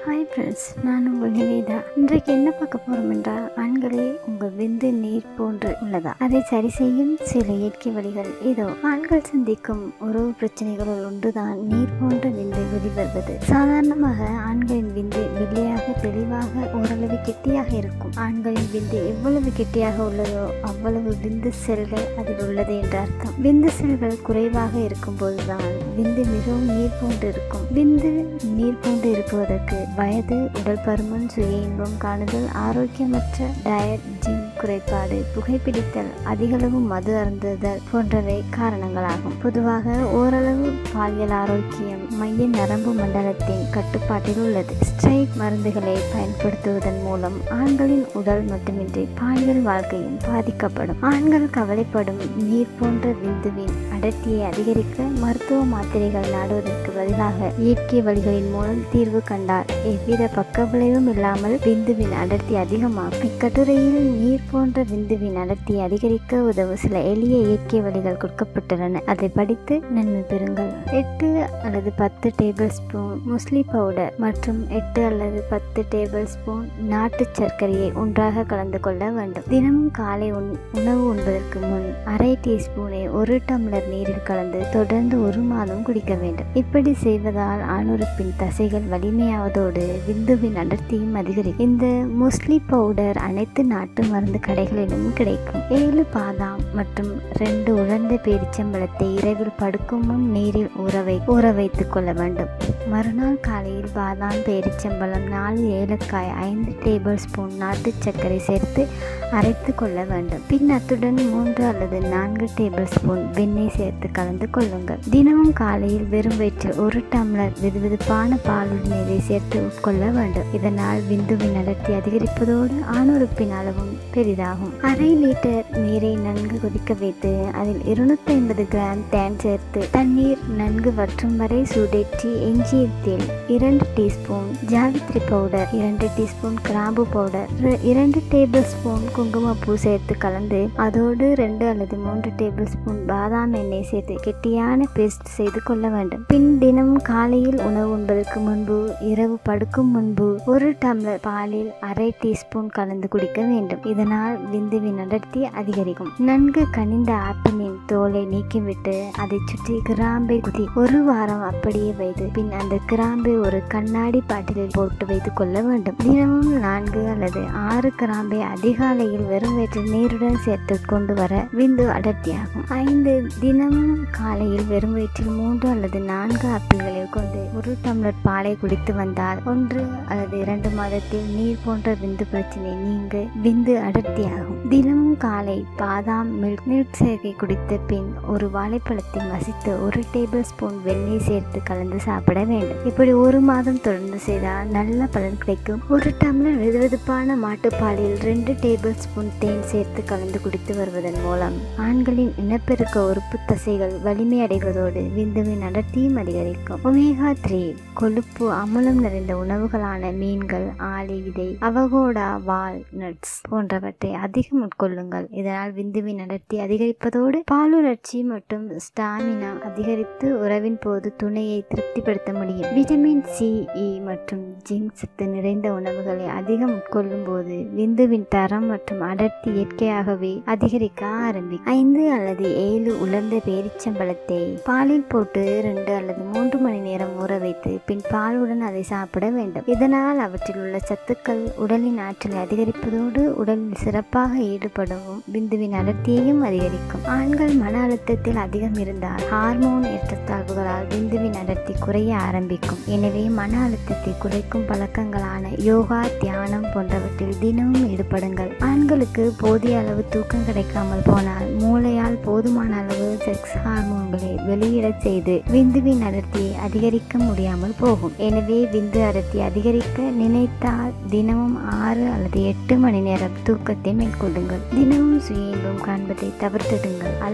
hi friends நான் உங்கள் நிவேதா இன்றைக்கு என்ன பார்க்க போறோம் என்றால் ஆண்களே உங்கள் விந்து நீர் போன்று உள்ளதா அதை சரி செய்யும் சில இயற்கை வழிகள் இதோ ஆண்கள் சந்திக்கும் உறவு பிரச்சனைகளுள் ஒன்றுதான் நீர் போன்ற விந்து வெளிவருவது சாதாரணமாக ஆண்களின் விந்து வெள்ளையாக தெளிவாக ஓரளவு கெட்டியாக இருக்கும் ஆண்களின் விந்து எவ்வளவு கெட்டியாக உள்ளதோ அவ்வளவு விந்து செல்கள் அதில் உள்ளது என்ற அர்த்தம் விந்து செல்கள் குறைவாக இருக்கும் போதுதான் விந்து மிகவும் நீர் போன்று இருக்கும் விந்து நீர் போன்று இருப்பதற்கு வயது உடல் பருமன் சுய இன்பம் காணுதல் ஆரோக்கியமற்ற டயட் ஜிம் குறைபாடு புகைப்பிடித்தல் அதிகளவு மது அருந்துதல் போன்றவை காரணங்களாகும் பொதுவாக ஓரளவு பாலியல் ஆரோக்கியம் மைய நரம்பு மண்டலத்தின் கட்டுப்பாட்டில் உள்ளது ஸ்ட்ரைக் மருந்துகளை பயன்படுத்துவதன் மூலம் ஆண்களின் உடல் மட்டுமின்றி பாலியல் வாழ்க்கையும் பாதிக்கப்படும் ஆண்கள் கவலைப்படும் நீர் போன்ற விந்துவின் அடர்த்தியை அதிகரிக்க மருத்துவ மாத்திரைகள் நாடுவதற்கு பதிலாக இயற்கை வழிகளின் மூலம் தீர்வு கண்டார் எவ்வித பக்க விளைவும் இல்லாமல் விந்துவின் அடர்த்தி அதிகமாகும் இக்கட்டுரையில் நீர் போன்ற விந்துவின் அடர்த்தியை அதிகரிக்க உதவும் சில எளிய இயற்கை வழிகள் கொடுக்கப்பட்டுள்ளன அதை படித்து நன்மை பெறுங்கள் எட்டு அல்லது பத்து டேபிள் ஸ்பூன் முஸ்லி பவுடர் மற்றும் எட்டு அல்லது பத்து டேபிள் ஸ்பூன் நாட்டு சர்க்கரையை ஒன்றாக கலந்து கொள்ள வேண்டும் தினமும் காலை உண் உணவு உண்பதற்கு முன் அரை டீஸ்பூனை ஒரு டம்ளர் நீரில் கலந்து தொடர்ந்து ஒரு மாதம் குடிக்க வேண்டும் இப்படி செய்வதால் ஆணுறுப்பின் தசைகள் வலிமையாவதோடு விந்துவின் அடர்த்தியும் அதிகரிக்கும் இந்த முஸ்லி பவுடர் அனைத்து நாட்டு மருந்து கடைகளிலும் கிடைக்கும் ஏழு பாதாம் மற்றும் ரெண்டு உலர்ந்த பேரிச்சம்பழத்தை இரவில் படுக்கும் முன் நீரில் ஊற வை ஊற வைத்துக் கொள்ள வேண்டும் மறுநாள் காலையில் பாதாம் பேரிச்சம்பழம் நாலு ஏலக்காய் ஐந்து டேபிள் ஸ்பூன் நாட்டு சர்க்கரை சேர்த்து அரைத்து கொள்ள வேண்டும் பின் அத்துடன் மூன்று அல்லது நான்கு டேபிள் ஸ்பூன் வெண்ணெய் சேர்த்து கலந்து கொள்ளுங்கள் தினமும் காலையில் வெறும் வயிற்றில் ஒரு டம்ளர் வெதுவெதுப்பான பாலுடன் இதை சேர்த்து உட்கொள்ள வேண்டும் இதனால் விந்துவின் அடர்த்தி அதிகரிப்பதோடு ஆணுறுப்பின் அளவும் பெரிதாகும் அரை லிட்டர் நீரை நன்கு கொதிக்க வைத்து அதில் இருநூத்தி ஐம்பது கிராம் தேன் சேர்த்து தண்ணீர் நன்கு வற்றும் வரை சூடேற்றி எஞ்சியத்தில் இரண்டு டீஸ்பூன் ஜாவித்ரி பவுடர் இரண்டு டீஸ்பூன் கிராம்பு பவுடர் இர- இரண்டு டேபிள் ஸ்பூன் குங்குமப்பூ சேர்த்து கலந்து அதோடு ரெண்டு அல்லது மூன்று டேபிள் ஸ்பூன் பாதாம் எண்ணெய் சேர்த்து கெட்டியான பேஸ்ட் செய்து கொள்ள வேண்டும் பின் தினமும் காலையில் உணவு உண்பதற்கு முன்பு இரவு படுக்கும் முன்பு ஒரு டம்ளர் பாலில் அரை டீஸ்பூன் கலந்து குடிக்க வேண்டும் இதனால் விந்துவின் அடர்த்தி அதிகரிக்கும் நன்கு கனிந்த ஆப்பிளின் தோலை நீக்கிவிட்டு அதை சுற்றி கிராம்பை குதி ஒரு வாரம் அப்படியே வைத்து பின் அந்த கிராம்பை ஒரு கண்ணாடி பாட்டிலில் போட்டு வைத்துக் கொள்ள வேண்டும் தினமும் நான்கு அல்லது ஆறு கிராம்பை அதிகாலையில் வெறும் வயிற்றில் நீருடன் சேர்த்து கொண்டு வர விந்து அடர்த்தியாகும் ஐந்து தினமும் காலையில் வெறும் வயிற்றில் மூன்று அல்லது நான்கு ஆப்பிள்களை கொண்டு ஒரு டம்ளர் பாலை குடித்து வந்தால் ஒன்று அல்லது இரண்டு மாதத்தில் நீர் போன்ற விந்து பிரச்சனை நீங்க விந்து அடர்த்தியாகும் தினமும் காலை பாதாம் மில்க் மில்க் சேர்க்கை குடித்த பின் ஒரு வாழைப்பழத்தை மசித்து ஒரு டேபிள் ஸ்பூன் வெண்ணெய் சேர்த்து கலந்து சாப்பிட வேண்டும் இப்படி ஒரு மாதம் தொடர்ந்து செய்தால் நல்ல பலன் கிடைக்கும் ஒரு டம்ளர் வெதுவெதுப்பான மாட்டுப்பாலில் ரெண்டு டேபிள் ஸ்பூன் தேன் சேர்த்து கலந்து குடித்து வருவதன் மூலம் ஆண்களின் இனப்பெருக்க உறுப்பு தசைகள் வலிமை அடைவதோடு விந்துவின் அடர்த்தியும் அதிகரிக்கும் ஒமேகா த்ரீ கொழுப்பு அமிலம் நிறைந்த உணவுகளான மீன்கள் ஆளி விதை அவகோடா வால் நட்ஸ் போன்றவற்றை அதிகம் உட்கொள்ளுங்கள் இதனால் விந்துவின் அடர்த்தி அதிகரிப்பதோடு பாலுணர்ச்சி மற்றும் ஸ்டாமினா அதிகரித்து உறவின் போது துணையை திருப்திப்படுத்த முடியும் விட்டமின் சி இ மற்றும் ஜிங்க் சத்து நிறைந்த உணவுகளை அதிகம் உட்கொள்ளும் போது விந்துவின் தரம் மற்றும் அடர்த்தி இயற்கையாகவே அதிகரிக்க ஆரம்பிக்கும் ஐந்து அல்லது ஏழு உலர்ந்த பேரிச்சம்பழத்தை பாலில் போட்டு ரெண்டு அல்லது மூன்று மணி நேரம் ஊற வைத்து பின் பாலுடன் அதை சாப்பிட வேண்டும் இதனால் அவற்றில் உள்ள சத்துக்கள் உடலின் ஆற்றலை அதிகரிப்பதோடு உடலில் சிறப்பாக ஈடுபடவும் பிந்துவின் அடர்த்தியையும் அதிகரிக்கும் ஆண்கள் மன அழுத்தத்தில் அதிகம் இருந்தால் ஹார்மோன் ஏற்றத்தாழ்வுகளால் பிந்துவின் அடர்த்தி குறைய ஆரம்பிக்கும் எனவே மன அழுத்தத்தை குறைக்கும் பழக்கங்களான யோகா தியானம் போன்றவற்றில் தினமும் ஈடுபடுங்கள் ஆண்களுக்கு போதிய அளவு தூக்கம் கிடைக்காமல் போனால் மூளையால் போதுமான அளவு செக்ஸ் ஹார்மோன்களை வெளியிடச் செய்து விந்துவின் அடர்த்தியை அதிகரிக்க முடியாமல் போகும் எனவே விந்து அடர்த்தி அதிகரிக்க நினைத்தால் தினமும் ஆறு அல்லது எட்டு மணி நேரம் தூக்கத்தை மேற்கொள்ளுங்கள் தினமும் சுய இன்பம் காண்பதை தவிர்த்திடுங்கள் அளவு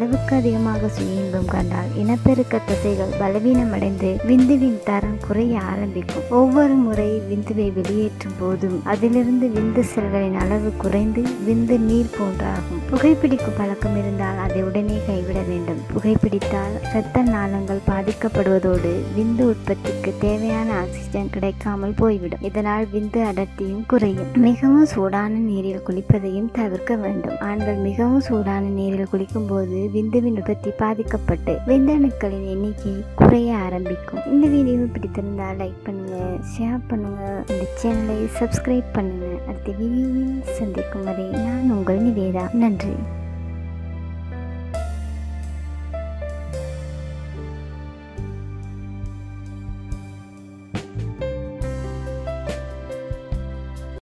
அளவுக்கு அதிகமாக சுய இன்பம் கண்டால் இனப்பெருக்க தசைகள் பலவீனமடைந்து விந்துவின் தரம் குறைய ஆரம்பிக்கும் ஒவ்வொரு முறை விந்துவை வெளியேற்றும் போதும் அதிலிருந்து விந்து செல்களின் அளவு குறைந்து விந்து நீர் போன்றாகும் புகைப்பிடிக்கும் பழக்கம் இருந்தால் அதை உடனே கைவிட வேண்டும் புகைப்பிடித்தால் இரத்த நாளங்கள் பாதிக்கப்படுவதோடு விந்து உற்பத்திக்கு தேவையான ஆக்சிஜன் கிடைக்காமல் போய்விடும் இதனால் விந்து அடர்த்தியும் குறையும் மிகவும் சூடான நீரில் குளிப்பதையும் தவிர்க்க வேண்டும் ஆண்கள் மிகவும் சூடான நீரில் குளிக்கும் போது விந்துவின் உற்பத்தி பாதிக்கப்பட்டு விந்தணுக்களின் எண்ணிக்கை குறைய ஆரம்பிக்கும் இந்த வீடியோ பிடித்திருந்தால் லைக் பண்ணுங்க ஷேர் பண்ணுங்க இந்த சேனலை சப்ஸ்கிரைப் பண்ணுங்க அடுத்த வீடியோவில் சந்திக்கும் வரை நான் உங்கள் நிவேதா நன்றி